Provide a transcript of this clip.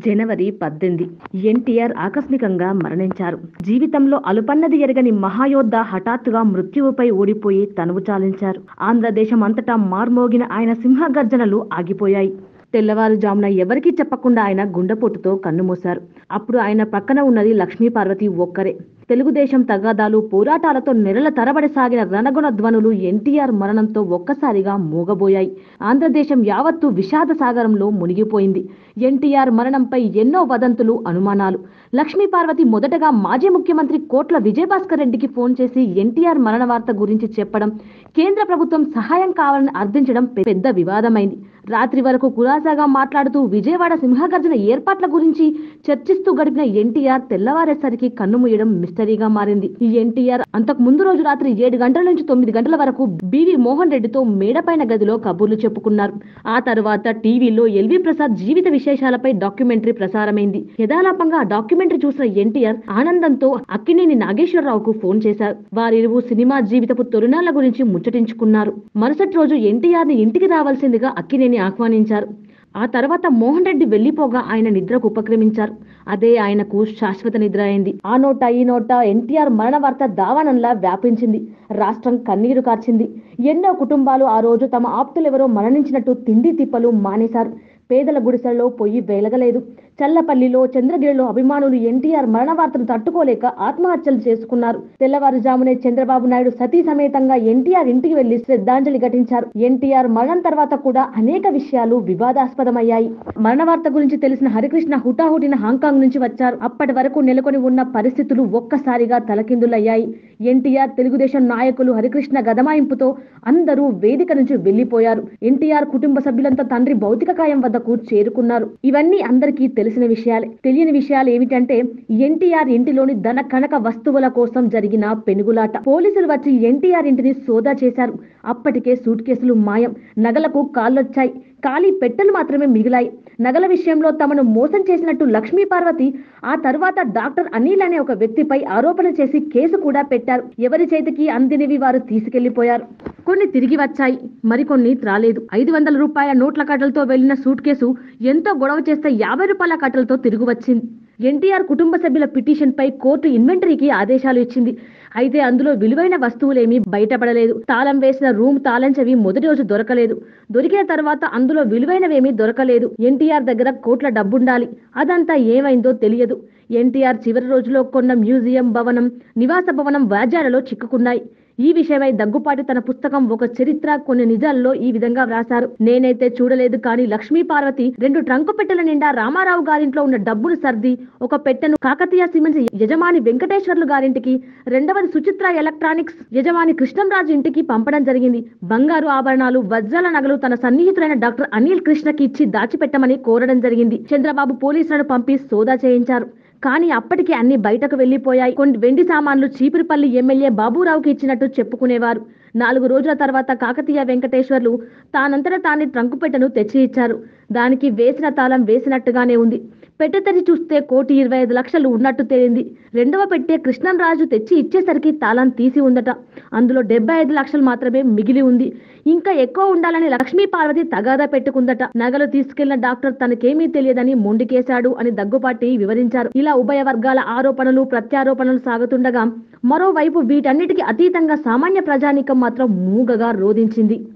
జనవరి పద్దెనిమిది ఎన్టీఆర్ ఆకస్మికంగా మరణించారు జీవితంలో అలుపన్నది ఎరగని మహాయోద్ధ హఠాత్తుగా మృత్యువుపై ఓడిపోయి తనువు చాలించారు ఆంధ్రదేశం అంతటా మార్మోగిన ఆయన సింహగర్జనలు ఆగిపోయాయి తెల్లవారుజామున ఎవరికీ చెప్పకుండా ఆయన గుండెపోటుతో కన్నుమూశారు అప్పుడు ఆయన పక్కన ఉన్నది లక్ష్మీ పార్వతి ఒక్కరే తెలుగుదేశం తగాదాలు పోరాటాలతో నెలల తరబడి సాగిన రణగుణ ధ్వనులు ఎన్టీఆర్ మరణంతో ఒక్కసారిగా మూగబోయాయి ఆంధ్రదేశం యావత్తు విషాద సాగరంలో మునిగిపోయింది ఎన్టీఆర్ మరణంపై ఎన్నో వదంతులు అనుమానాలు లక్ష్మీ పార్వతి మొదటగా మాజీ ముఖ్యమంత్రి కోట్ల విజయభాస్కర్ రెడ్డికి ఫోన్ చేసి ఎన్టీఆర్ మరణ వార్త గురించి చెప్పడం కేంద్ర ప్రభుత్వం సహాయం కావాలని అర్థించడం పెద్ద వివాదమైంది రాత్రి వరకు కులాసాగా మాట్లాడుతూ విజయవాడ సింహగర్జన ఏర్పాట్ల గురించి చర్చిస్తూ గడిపిన ఎన్టీఆర్ తెల్లవారేసరికి కన్నుమూయడం మిస్టరీగా మారింది ఈ ఎన్టీఆర్ అంతకు ముందు రోజు రాత్రి ఏడు గంటల నుంచి తొమ్మిది గంటల వరకు బివి మోహన్ రెడ్డితో మేడపైన గదిలో కబుర్లు చెప్పుకున్నారు ఆ తర్వాత టీవీలో ఎల్వి ప్రసాద్ జీవిత విశేషాలపై డాక్యుమెంటరీ ప్రసారమైంది యథాలాపంగా ఆ డాక్యుమెంటరీ చూసిన ఎన్టీఆర్ ఆనందంతో అక్కినేని నాగేశ్వరరావుకు ఫోన్ చేశారు వారిరువు సినిమా జీవితపు తొలినాళ్ల గురించి ముచ్చటించుకున్నారు మరుసటి రోజు ఎన్టీఆర్ ని ఇంటికి రావాల్సిందిగా అక్కినేని ఆహ్వానించారు ఆ తర్వాత మోహన్ రెడ్డి వెళ్లిపోగా ఆయన నిద్రకు ఉపక్రమించారు అదే ఆయనకు శాశ్వత నిద్ర అయింది ఆ నోట ఈ నోట ఎన్టీఆర్ మరణ వార్త దావానంలా వ్యాపించింది రాష్ట్రం కన్నీరు కార్చింది ఎన్నో కుటుంబాలు ఆ రోజు తమ ఆప్తులెవరో మరణించినట్టు తిండి తిప్పలు మానేశారు పేదల గుడిసెల్లో పొయ్యి వెలగలేదు చల్లపల్లిలో చంద్రగిరిలో అభిమానులు ఎన్టీఆర్ మరణ వార్తను తట్టుకోలేక ఆత్మహత్యలు చేసుకున్నారు తెల్లవారుజామునే చంద్రబాబు నాయుడు సతీ సమేతంగా ఎన్టీఆర్ ఇంటికి వెళ్లి శ్రద్ధాంజలి ఘటించారు ఎన్టీఆర్ మరణం తర్వాత కూడా అనేక విషయాలు వివాదాస్పదమయ్యాయి మరణ వార్త గురించి తెలిసిన హరికృష్ణ హుటాహుటిన హాంకాంగ్ నుంచి వచ్చారు అప్పటి వరకు నెలకొని ఉన్న పరిస్థితులు ఒక్కసారిగా తలకిందులయ్యాయి ఎన్టీఆర్ తెలుగుదేశం నాయకులు హరికృష్ణ గదమాయింపుతో అందరూ వేదిక నుంచి వెళ్లిపోయారు ఎన్టీఆర్ కుటుంబ సభ్యులంతా తండ్రి భౌతిక కాయం వద్దకు చేరుకున్నారు ఇవన్నీ అందరికీ తెలిసిన విషయాలే తెలియని విషయాలు ఏమిటంటే ఎన్టీఆర్ ఇంటిలోని ధన కనక వస్తువుల కోసం జరిగిన పెనుగులాట పోలీసులు వచ్చి ఎన్టీఆర్ ఇంటిని సోదా చేశారు అప్పటికే సూట్ కేసులు మాయం నగలకు కాళ్ళొచ్చాయి ఖాళీ పెట్టెలు మాత్రమే మిగిలాయి నగల విషయంలో తమను మోసం చేసినట్టు లక్ష్మీ పార్వతి ఆ తర్వాత డాక్టర్ అనిల్ అనే ఒక వ్యక్తిపై ఆరోపణ చేసి కేసు కూడా పెట్టారు ఎవరి చేతికి అందినవి వారు తీసుకెళ్లిపోయారు కొన్ని తిరిగి వచ్చాయి మరికొన్ని రాలేదు ఐదు వందల రూపాయల నోట్ల కట్టలతో వెళ్లిన సూట్ కేసు ఎంతో గొడవ చేస్తే యాభై రూపాయల కట్టలతో తిరిగి వచ్చింది ఎన్టీఆర్ కుటుంబ సభ్యుల పిటిషన్ పై కోర్టు ఇన్వెంటరీకి ఆదేశాలు ఇచ్చింది అయితే అందులో విలువైన వస్తువులేమీ బయటపడలేదు తాళం వేసిన రూమ్ తాళం చెవి మొదటి రోజు దొరకలేదు దొరికిన తర్వాత అందులో విలువైనవేమీ దొరకలేదు ఎన్టీఆర్ దగ్గర కోట్ల డబ్బుండాలి అదంతా ఏమైందో తెలియదు ఎన్టీఆర్ చివరి రోజులో కొన్న మ్యూజియం భవనం నివాస భవనం వ్యాజ్యాలలో చిక్కుకున్నాయి ఈ విషయమై దగ్గుపాటి తన పుస్తకం ఒక చరిత్ర కొన్ని నిజాల్లో ఈ విధంగా వ్రాసారు నేనైతే చూడలేదు కానీ లక్ష్మీ పార్వతి రెండు ట్రంకు పెట్టెల నిండా రామారావు గారింట్లో ఉన్న డబ్బులు సర్ది ఒక పెట్టెను కాకతీయ సిమెంట్స్ యజమాని వెంకటేశ్వర్లు గారింటికి రెండవది సుచిత్ర ఎలక్ట్రానిక్స్ యజమాని కృష్ణంరాజు ఇంటికి పంపడం జరిగింది బంగారు ఆభరణాలు వజ్రాల నగలు తన సన్నిహితులైన డాక్టర్ అనిల్ కృష్ణకి ఇచ్చి దాచిపెట్టమని కోరడం జరిగింది చంద్రబాబు పోలీసులను పంపి సోదా చేయించారు కానీ అప్పటికి అన్ని బయటకు వెళ్లిపోయాయి కొన్ని వెండి సామాన్లు చీపురిపల్లి ఎమ్మెల్యే బాబురావుకి ఇచ్చినట్టు చెప్పుకునేవారు నాలుగు రోజుల తర్వాత కాకతీయ వెంకటేశ్వర్లు తానంతట తాని ట్రంకుపెట్టెను తెచ్చి ఇచ్చారు దానికి వేసిన తాళం వేసినట్టుగానే ఉంది పెట్టె తెరిచి చూస్తే కోటి ఇరవై ఐదు లక్షలు ఉన్నట్టు తేలింది రెండవ పెట్టె కృష్ణంరాజు తెచ్చి ఇచ్చేసరికి తాళం తీసి ఉందట అందులో డెబ్బై ఐదు లక్షలు మాత్రమే మిగిలి ఉంది ఇంకా ఎక్కువ ఉండాలని లక్ష్మీ పార్వతి తగాదా పెట్టుకుందట నగలు తీసుకెళ్లిన డాక్టర్ తనకేమీ తెలియదని మొండికేశాడు అని దగ్గుపాటి వివరించారు ఇలా ఉభయ వర్గాల ఆరోపణలు ప్రత్యారోపణలు సాగుతుండగా మరోవైపు వీటన్నిటికీ అతీతంగా సామాన్య ప్రజానీకం మాత్రం మూగగా రోధించింది